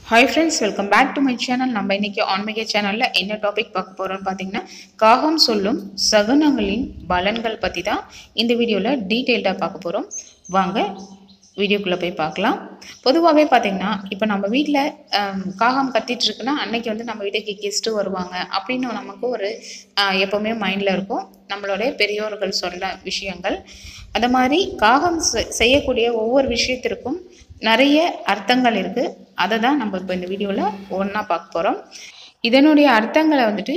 hi friends welcome back to my channel நம்ம இன்னைக்கு ஆன்மீக சேனலில் என்ன டாபிக் பார்க்க போகிறோம்னு பார்த்தீங்கன்னா காகம் சொல்லும் சகுனங்களின் பலன்கள் பற்றி தான் இந்த வீடியோவில் டீட்டெயில்டாக பார்க்க போகிறோம் வாங்க வீடியோக்குள்ளே போய் பார்க்கலாம் பொதுவாகவே பார்த்தீங்கன்னா இப்போ நம்ம வீட்டில் காகம் கத்திட்டு இருக்குன்னா அன்னைக்கு வந்து நம்ம வீட்டுக்கு கெஸ்ட்டு வருவாங்க அப்படின்னு நமக்கு ஒரு ஆஹ், எப்போவுமே மைண்டில் இருக்கும் நம்மளுடைய பெரியோர்கள் சொன்ன விஷயங்கள் அது மாதிரி காகம் செ- செய்யக்கூடிய ஒவ்வொரு விஷயத்திற்கும் நிறைய அர்த்தங்கள் இருக்குது அதை தான் நம்ம இப்போ இந்த வீடியோவில் ஒன்றா பார்க்க போகிறோம் இதனுடைய அர்த்தங்களை வந்துட்டு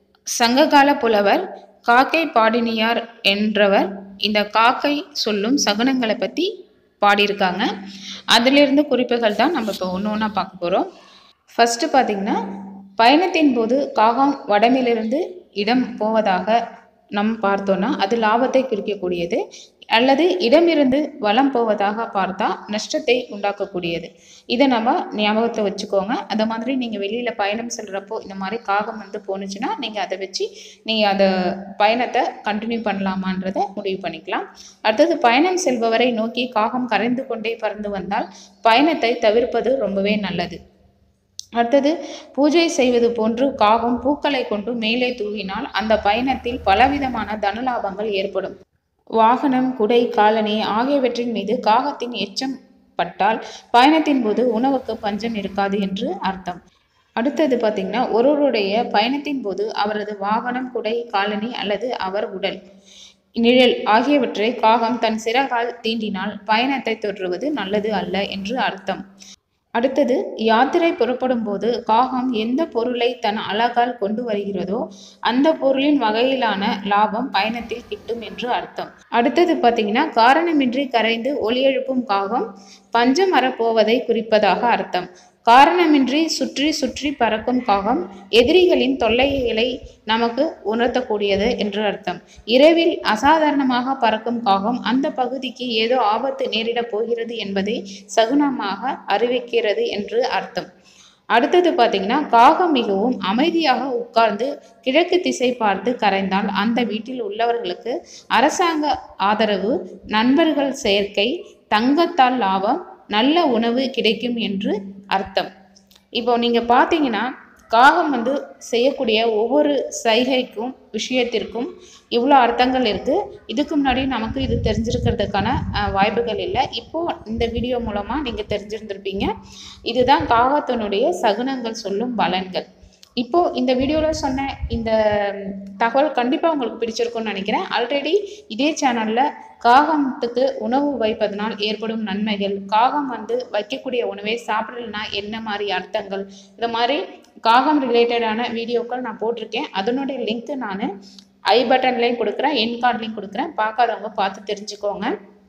சங்ககால புலவர் காக்கை பாடினியார் என்றவர் இந்த காக்கை சொல்லும் சகுனங்களை பற்றி பாடியிருக்காங்க அதிலிருந்து குறிப்புகள் தான் நம்ம இப்போ ஒன்று ஒன்றா பார்க்க போகிறோம் ஃபஸ்ட்டு பார்த்தீங்கன்னா பயணத்தின் போது காகம் வடமிலிருந்து இடம் போவதாக நம் பார்த்தோன்னா அது லாபத்தை குறிக்கக்கூடியது அல்லது இடமிருந்து வலம் போவதாக பார்த்தா நஷ்டத்தை உண்டாக்கக்கூடியது இதை நம்ம ஞாபகத்தில் வச்சுக்கோங்க அது மாதிரி நீங்கள் வெளியில் பயணம் செல்கிறப்போ இந்த மாதிரி காகம் வந்து போணுச்சுன்னா நீங்கள் அதை வச்சு நீங்கள் அதை பயணத்தை கண்டினியூ பண்ணலாமான்றதை முடிவு பண்ணிக்கலாம் அடுத்தது பயணம் செல்பவரை நோக்கி காகம் கரைந்து கொண்டே பறந்து வந்தால் பயணத்தை தவிர்ப்பது ரொம்பவே நல்லது அடுத்தது பூஜை செய்வது போன்று காகம் பூக்களை கொண்டு மேலே தூவினால் அந்த பயணத்தில் பலவிதமான தனலாபங்கள் ஏற்படும் வாகனம் குடை காலணி ஆகியவற்றின் மீது காகத்தின் எச்சம் பட்டால் பயணத்தின் போது உணவுக்கு பஞ்சம் இருக்காது என்று அர்த்தம் அடுத்தது பார்த்திங்கன்னா ஒருவருடைய பயணத்தின் போது அவரது வாகனம் குடை காலணி அல்லது அவர் உடல் நிழல் ஆகியவற்றை காகம் தன் சிறகால் தீண்டினால் பயணத்தை தொடருவது நல்லது அல்ல என்று அர்த்தம் அடுத்தது யாத்திரை புறப்படும் போது காகம் எந்த பொருளை தன் அழகால் கொண்டு வருகிறதோ அந்த பொருளின் வகையிலான லாபம் பயணத்தில் கிட்டும் என்று அர்த்தம் அடுத்தது பார்த்தீங்கன்னா காரணமின்றி கரைந்து ஒலி எழுப்பும் காகம் பஞ்சம் வரப்போவதை குறிப்பதாக அர்த்தம் காரணமின்றி சுற்றி சுற்றி பறக்கும் காகம் எதிரிகளின் தொல்லைகளை நமக்கு உணர்த்தக்கூடியது என்று அர்த்தம் இரவில் அசாதாரணமாக பறக்கும் காகம் அந்த பகுதிக்கு ஏதோ ஆபத்து நேரிடப் போகிறது என்பதை சகுனமாக அறிவிக்கிறது என்று அர்த்தம் அடுத்தது பார்த்தீங்கன்னா காகம் மிகவும் அமைதியாக உட்கார்ந்து கிழக்கு திசை பார்த்து கரைந்தால் அந்த வீட்டில் உள்ளவர்களுக்கு அரசாங்க ஆதரவு நண்பர்கள் சேர்க்கை தங்கத்தால் லாபம் நல்ல உணவு கிடைக்கும் என்று அர்த்தம் இப்போ நீங்கள் பார்த்தீங்கன்னா காகம் வந்து செய்யக்கூடிய ஒவ்வொரு சைகைக்கும் விஷயத்திற்கும் இவ்வளோ அர்த்தங்கள் இருக்குது இதுக்கு முன்னாடி நமக்கு இது தெரிஞ்சிருக்கிறதுக்கான அஹ், வாய்ப்புகள் இல்லை இப்போ இந்த வீடியோ மூலமாக நீங்கள் தெரிஞ்சிருந்திருப்பீங்க இதுதான் காகத்தினுடைய சகுனங்கள் சொல்லும் பலன்கள் இப்போ இந்த வீடியோவில் சொன்ன இந்த ம், தகவல் கண்டிப்பாக உங்களுக்கு பிடிச்சிருக்கும்னு நினைக்கிறேன் ஆல்ரெடி இதே சேனலில் காகத்துக்கு உணவு வைப்பதனால் ஏற்படும் நன்மைகள் காகம் வந்து வைக்கக்கூடிய உணவை சாப்பிடலனா என்ன மாதிரி அர்த்தங்கள் இந்த மாதிரி காகம் ரிலேட்டடான வீடியோக்கள் நான் போட்டிருக்கேன் அதனுடைய லிங்க்கு நான் ஐ பட்டன்லேயும் கொடுக்குறேன் என் கார்ட்லேயும் கொடுக்குறேன் பார்க்காதவங்க பார்த்து தெரிஞ்சுக்கோங்க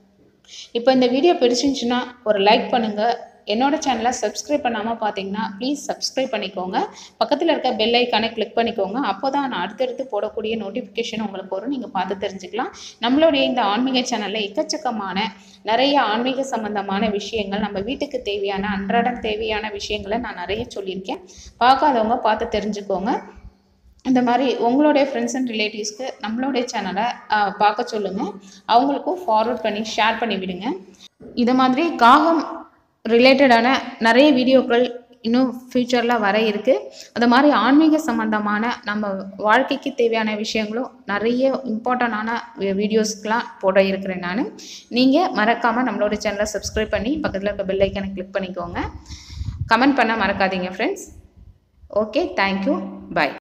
இப்போ இந்த வீடியோ பிடிச்சிருந்துச்சுன்னா ஒரு லைக் பண்ணுங்கள் என்னோட சேனலை சப்ஸ்கிரைப் பண்ணாமல் பார்த்தீங்கன்னா ப்ளீஸ் சப்ஸ்கிரைப் பண்ணிக்கோங்க பக்கத்தில் இருக்க பெல் ஐக்கானை கிளிக் பண்ணிக்கோங்க அப்போ தான் நான் அடுத்தடுத்து போடக்கூடிய நோட்டிஃபிகேஷன் உங்களுக்கு வரும் நீங்கள் பார்த்து தெரிஞ்சுக்கலாம் நம்மளுடைய இந்த ஆன்மீக சேனலில் எக்கச்சக்கமான நிறைய ஆன்மீக சம்பந்தமான விஷயங்கள் நம்ம வீட்டுக்கு தேவையான அன்றாடம் தேவையான விஷயங்களை நான் நிறைய சொல்லியிருக்கேன் பார்க்காதவங்க பார்த்து தெரிஞ்சுக்கோங்க இந்த மாதிரி உங்களுடைய ஃப்ரெண்ட்ஸ் அண்ட் ரிலேட்டிவ்ஸ்க்கு நம்மளுடைய சேனலை பார்க்க சொல்லுங்கள் அவங்களுக்கும் ஃபார்வர்ட் பண்ணி ஷேர் பண்ணி விடுங்க இது மாதிரி காகம் ரிலேட்டடான நிறைய வீடியோக்கள் இன்னும் ஃப்யூச்சரில் வர இருக்குது அது மாதிரி ஆன்மீக சம்மந்தமான நம்ம வாழ்க்கைக்கு தேவையான விஷயங்களும் நிறைய இம்பார்ட்டண்டான வீடியோஸ்க்கெலாம் போட இருக்கிறேன் நான் நீங்கள் மறக்காமல் நம்மளோட சேனலை சப்ஸ்கிரைப் பண்ணி பக்கத்தில் இருக்க பெல் ஐக்கனை கிளிக் பண்ணிக்கோங்க கமெண்ட் பண்ண மறக்காதீங்க ஃப்ரெண்ட்ஸ் ஓகே தேங்க்யூ பை